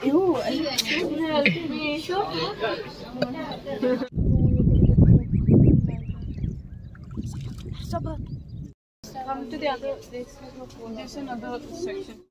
Come to the other. There's, there's another section.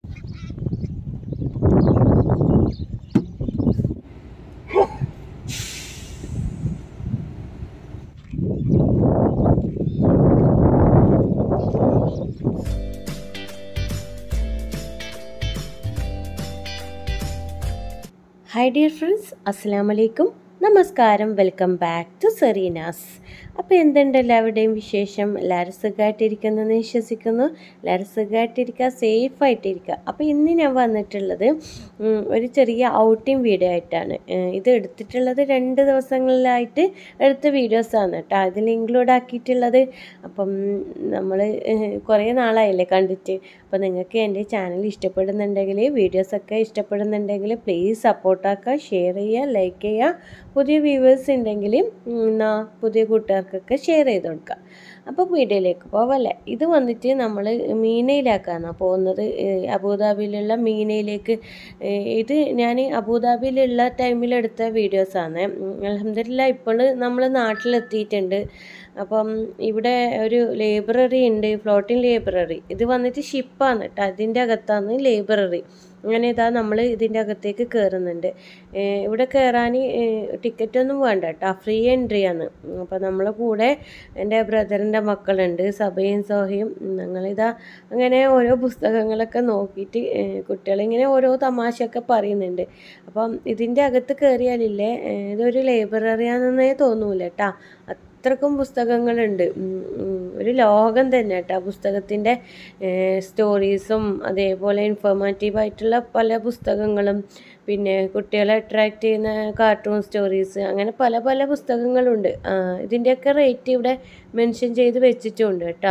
Hi dear friends അസ്സാം വലൈക്കും നമസ്കാരം welcome back to സെറീനാസ് അപ്പോൾ എന്തുണ്ട് എല്ലാവരുടെയും വിശേഷം എല്ലാവരും സുഖമായിട്ടിരിക്കുന്നെന്ന് വിശ്വസിക്കുന്നു എല്ലാവരും സുഖമായിട്ടിരിക്കുക സേഫായിട്ടിരിക്കുക അപ്പോൾ ഇന്ന് ഞാൻ വന്നിട്ടുള്ളത് ഉം, ഒരു ചെറിയ ഔട്ടിംഗ് വീഡിയോ ആയിട്ടാണ് ഏഹ് ഇത് എടുത്തിട്ടുള്ളത് രണ്ട് ദിവസങ്ങളിലായിട്ട് എടുത്ത വീഡിയോസാണ് കേട്ടോ അതിൽ ഇൻക്ലൂഡ് ആക്കിയിട്ടുള്ളത് അപ്പം നമ്മൾ കുറേ നാളായില്ലേ കണ്ടിട്ട് അപ്പോൾ നിങ്ങൾക്ക് എൻ്റെ ചാനൽ ഇഷ്ടപ്പെടുന്നുണ്ടെങ്കിൽ വീഡിയോസൊക്കെ ഇഷ്ടപ്പെടുന്നുണ്ടെങ്കിൽ പ്ലീസ് സപ്പോർട്ടാക്കുക ഷെയർ ചെയ്യുക ലൈക്ക് ചെയ്യുക പുതിയ വ്യൂവേഴ്സ് ഉണ്ടെങ്കിൽ എന്നാ പുതിയ കൂട്ടുകാർക്കൊക്കെ ഷെയർ ചെയ്ത് കൊടുക്കുക അപ്പോൾ വീഡിയോയിലേക്ക് പോവല്ലേ ഇത് വന്നിട്ട് നമ്മൾ മീനയിലേക്കാണ് പോകുന്നത് ഏഹ് അബുദാബിയിലുള്ള മീനയിലേക്ക് ഏഹ് ഇത് ഞാൻ അബുദാബിയിലുള്ള ടൈമിലെടുത്ത വീഡിയോസാണ് അലഹമില്ല ഇപ്പോൾ നമ്മൾ നാട്ടിലെത്തിയിട്ടുണ്ട് അപ്പം ഇവിടെ ഒരു ലൈബ്രറി ഉണ്ട് ഫ്ലോട്ടിംഗ് ലൈബ്രറി ഇത് വന്നിട്ട് ഷിപ്പാണ് കേട്ടോ അതിൻ്റെ അകത്താണ് ലൈബ്രറി അങ്ങനെ ഇതാ നമ്മൾ ഇതിൻ്റെ അകത്തേക്ക് കയറുന്നുണ്ട് ഏഹ് ഇവിടെ കയറാൻ ടിക്കറ്റ് ഒന്നും വേണ്ട കേട്ടോ ഫ്രീ എൻട്രി ആണ് അപ്പോൾ നമ്മളെ കൂടെ എൻ്റെ ബ്രദറിൻ്റെ മക്കളുണ്ട് സബയും സോഹയും ഞങ്ങളിതാ അങ്ങനെ ഓരോ പുസ്തകങ്ങളൊക്കെ നോക്കിയിട്ട് ഏഹ് കുട്ടികളിങ്ങനെ ഓരോ തമാശയൊക്കെ പറയുന്നുണ്ട് അപ്പം ഇതിൻ്റെ അകത്ത് കയറിയാലില്ലേ ഏഹ് ഇതൊരു ലൈബ്രറിയാണെന്നേ തോന്നൂല കേട്ടോ അത്രക്കും പുസ്തകങ്ങളുണ്ട് ഉം, ഉം, ഒരു ലോകം തന്നെ കേട്ടോ പുസ്തകത്തിൻ്റെ സ്റ്റോറീസും അതേപോലെ ഇൻഫോർമാറ്റീവ് ആയിട്ടുള്ള പല പുസ്തകങ്ങളും പിന്നെ കുട്ടികളെ അട്രാക്റ്റ് ചെയ്യുന്ന കാർട്ടൂൺ സ്റ്റോറീസ് അങ്ങനെ പല പല പുസ്തകങ്ങളുണ്ട് ആ, ഇതിൻ്റെയൊക്കെ റേറ്റ് ഇവിടെ മെൻഷൻ ചെയ്ത് വെച്ചിട്ടുണ്ട് കേട്ടോ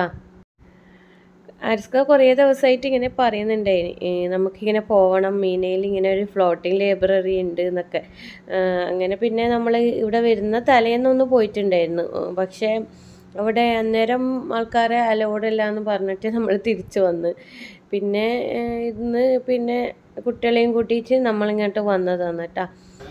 ആരിസ്ക കുറേ ദിവസമായിട്ട് ഇങ്ങനെ പറയുന്നുണ്ടായിന് ഏ, നമുക്കിങ്ങനെ പോകണം മീനയിൽ ഇങ്ങനെ ഒരു ഫ്ലോട്ടിംഗ് ലൈബ്രറി ഉണ്ട് എന്നൊക്കെ ആ, അങ്ങനെ പിന്നെ നമ്മൾ ഇവിടെ വരുന്ന തലേന്നൊന്ന് പോയിട്ടുണ്ടായിരുന്നു ഉം, പക്ഷേ അവിടെ അന്നേരം ആൾക്കാരെ അലോഡല്ല എന്ന് പറഞ്ഞിട്ട് നമ്മൾ തിരിച്ചു വന്ന് പിന്നെ ഏ, ഇന്ന് പിന്നെ കുട്ടികളെയും കൂട്ടിയിട്ട് നമ്മളിങ്ങോട്ട് വന്നതാണ് കേട്ടോ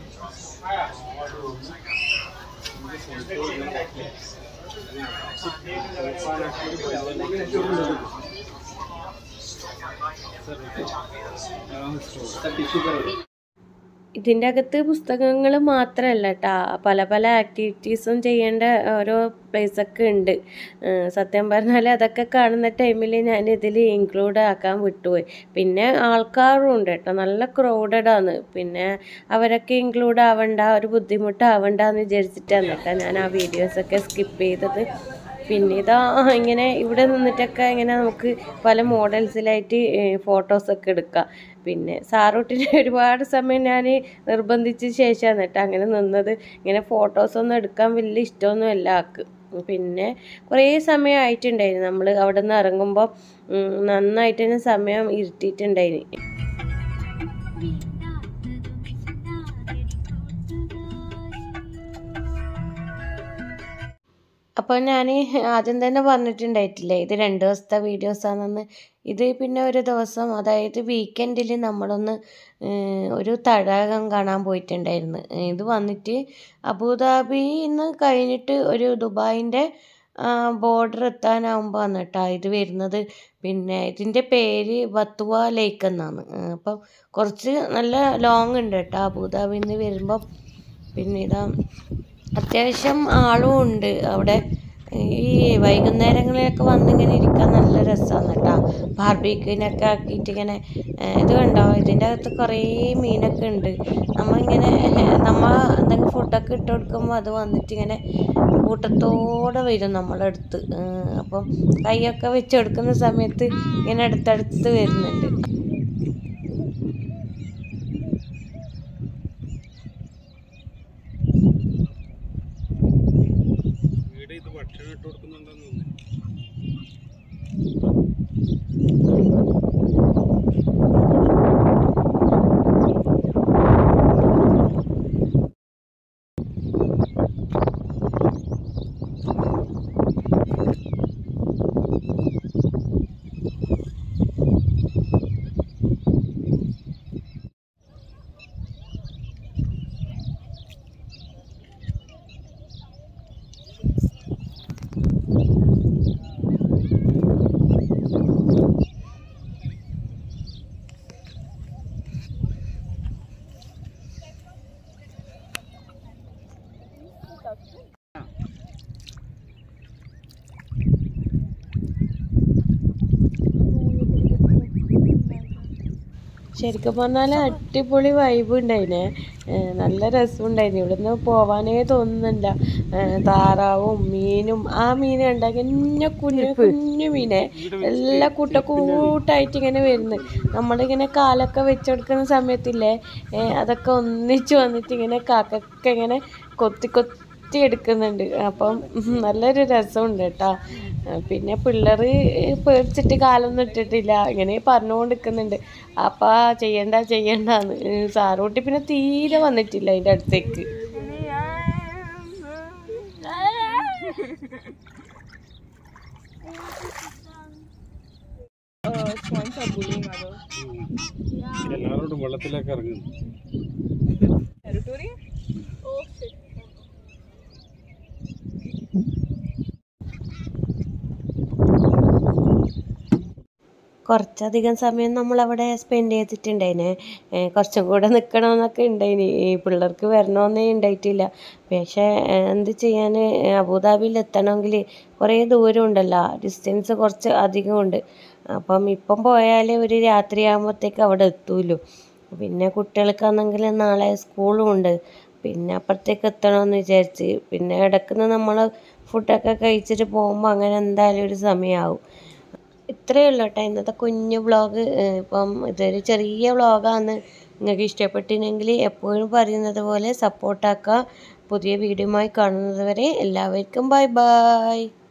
ഇതിൻ്റെ അകത്ത് പുസ്തകങ്ങൾ മാത്രമല്ല കേട്ടോ പല പല ആക്ടിവിറ്റീസും ചെയ്യേണ്ട ഓരോ പ്ലേസൊക്കെ ഉണ്ട് ഏഹ് സത്യം പറഞ്ഞാൽ അതൊക്കെ കാണുന്ന ടൈമിൽ ഞാൻ ഇതിൽ ഇൻക്ലൂഡ് ആക്കാൻ വിട്ടുപോയി പിന്നെ ആൾക്കാരും ഉണ്ട് കേട്ടോ നല്ല ക്രൗഡഡ് ആണ് പിന്നെ അവരൊക്കെ ഇൻക്ലൂഡ് ആവണ്ട ഒരു ബുദ്ധിമുട്ടാവണ്ട എന്ന് വിചാരിച്ചിട്ടാണ് കേട്ടോ ഞാൻ ആ വീഡിയോസൊക്കെ സ്കിപ്പ് ചെയ്തത് പിന്നെ ഇതാ ഇങ്ങനെ ഇവിടെ നിന്നിട്ടൊക്കെ ഇങ്ങനെ നമുക്ക് പല മോഡൽസിലായിട്ട് ഫോട്ടോസൊക്കെ എടുക്കാം പിന്നെ സാറൂട്ടിന് ഒരുപാട് സമയം ഞാൻ നിർബന്ധിച്ച ശേഷമാണ് കേട്ടോ അങ്ങനെ നിന്നത് ഇങ്ങനെ ഫോട്ടോസൊന്നും എടുക്കാൻ വലിയ ഇഷ്ടമൊന്നും അല്ല ആക്ക് പിന്നെ കുറേ സമയം ആയിട്ടുണ്ടായിരുന്നു നമ്മൾ അവിടെ നിന്ന് ഇറങ്ങുമ്പോൾ നന്നായിട്ട് തന്നെ സമയം ഇരുട്ടിയിട്ടുണ്ടായിരുന്നു അപ്പോൾ ഞാൻ ആദ്യം തന്നെ പറഞ്ഞിട്ടുണ്ടായിട്ടില്ലേ ഇത് രണ്ട് ദിവസത്തെ വീഡിയോസാണെന്ന് ഇത് പിന്നെ ഒരു ദിവസം അതായത് വീക്കെൻഡിൽ നമ്മളൊന്ന് ഏഹ്, ഒരു തടാകം കാണാൻ പോയിട്ടുണ്ടായിരുന്നു ഇത് വന്നിട്ട് അബുദാബിന്ന് കഴിഞ്ഞിട്ട് ഒരു ദുബായിൻ്റെ ബോർഡർ എത്താനാവുമ്പോൾ ആണ് കേട്ടോ ഇത് വരുന്നത് പിന്നെ ഇതിൻ്റെ പേര് ബത്തുവ ലേക്ക് എന്നാണ് ഏഹ്, അപ്പം കുറച്ച് നല്ല ലോങ് ഉണ്ട് കേട്ടോ അബുദാബിയിൽ നിന്ന് വരുമ്പം പിന്നെ ഇതാ അത്യാവശ്യം ആളും ഉണ്ട് അവിടെ ഈ വൈകുന്നേരങ്ങളിലൊക്കെ വന്നിങ്ങനെ ഇരിക്കാൻ നല്ല രസമാണ് കേട്ടോ ബാർബിക്യൂനൊക്കെ ആക്കിയിട്ട് ഇങ്ങനെ ഏഹ് ഇത് കണ്ടോ ഇതിൻ്റെ അകത്ത് കുറേ മീനൊക്കെ ഉണ്ട് നമ്മളിങ്ങനെ നമ്മൾ എന്തെങ്കിലും ഫുഡൊക്കെ ഇട്ട് കൊടുക്കുമ്പോൾ അത് വന്നിട്ട് ഇങ്ങനെ കൂട്ടത്തോടെ വരും നമ്മളെ അടുത്ത് ഏഹ് അപ്പം കൈയൊക്കെ വെച്ച് കൊടുക്കുന്ന സമയത്ത് ഇങ്ങനെ അടുത്തടുത്ത് വരുന്നുണ്ട് വീട് ഇത് ഭക്ഷണം ഇട്ട് കൊടുക്കുന്നുണ്ടെന്ന് തോന്നുന്നു ശരിക്കും പറഞ്ഞാൽ അടിപൊളി വൈബ് ഉണ്ടായിനെ ഏഹ് നല്ല രസമുണ്ടായിരുന്നു ഇവിടുന്ന് പോവാനേ തോന്നുന്നില്ല ഏഹ് താറാവും മീനും ആ മീൻ ഉണ്ടാക്കി കുഞ്ഞു കുഞ്ഞു കുഞ്ഞു മീനെ എല്ലാ കൂട്ട കൂട്ടായിട്ട് ഇങ്ങനെ വരുന്നു നമ്മളിങ്ങനെ കാലൊക്കെ വെച്ചെടുക്കുന്ന സമയത്തില്ലേ ഏഹ് അതൊക്കെ ഒന്നിച്ച് വന്നിട്ട് ഇങ്ങനെ കാക്കൊക്കെ ഇങ്ങനെ കൊത്തി കൊത്തി എടുക്കുന്നുണ്ട് അപ്പം നല്ലൊരു രസമുണ്ട് കേട്ടോ പിന്നെ പിള്ളേർ പേടിച്ചിട്ട് കാലൊന്നും ഇട്ടിട്ടില്ല ഇങ്ങനെ പറഞ്ഞുകൊണ്ട് നിൽക്കുന്നുണ്ട് അപ്പാ ചെയ്യണ്ട ചെയ്യണ്ടെന്ന് സാറൂട്ടി പിന്നെ തീരെ വന്നിട്ടില്ല അതിൻ്റെ അടുത്തേക്ക് swans are bullying others. എല്ലാവരോടും വെള്ളത്തിലേക്ക് ഇറങ്ങുന്നു Territory? കുറച്ചധികം സമയം നമ്മളവിടെ സ്പെൻഡ് ചെയ്തിട്ടുണ്ടായിനെ ഏഹ് കുറച്ചും കൂടെ നിൽക്കണമെന്നൊക്കെ ഉണ്ടായിന് ഈ പിള്ളേർക്ക് വരണമെന്നേ ഉണ്ടായിട്ടില്ല പക്ഷേ ഏഹ് എന്ത് ചെയ്യാൻ അബുദാബിയിൽ എത്തണമെങ്കിൽ കുറേ ദൂരം ഉണ്ടല്ലോ ഡിസ്റ്റൻസ് കുറച്ച് അധികമുണ്ട് അപ്പം ഇപ്പം പോയാൽ ഒരു രാത്രിയാകുമ്പോഴത്തേക്ക് അവിടെ എത്തുമല്ലോ പിന്നെ കുട്ടികൾക്കാണെങ്കിൽ നാളെ സ്കൂളും ഉണ്ട് പിന്നെ അപ്പുറത്തേക്ക് എത്തണമെന്ന് വിചാരിച്ച് പിന്നെ ഇടയ്ക്കുന്ന് നമ്മൾ ഫുഡൊക്കെ കഴിച്ചിട്ട് പോകുമ്പോൾ അങ്ങനെ എന്തായാലും ഒരു സമയമാവും ഇത്രയേ ഉള്ളൂ കേട്ടോ ഇന്നത്തെ കുഞ്ഞു വ്ളോഗ് ഇപ്പം ഇതൊരു ചെറിയ വ്ളോഗാണ് നിങ്ങൾക്ക് ഇഷ്ടപ്പെട്ടില്ലെങ്കിൽ എപ്പോഴും പറയുന്നത് പോലെ സപ്പോർട്ടാക്കുക പുതിയ വീഡിയോയുമായി കാണുന്നത് വരെ എല്ലാവർക്കും ബൈ ബൈ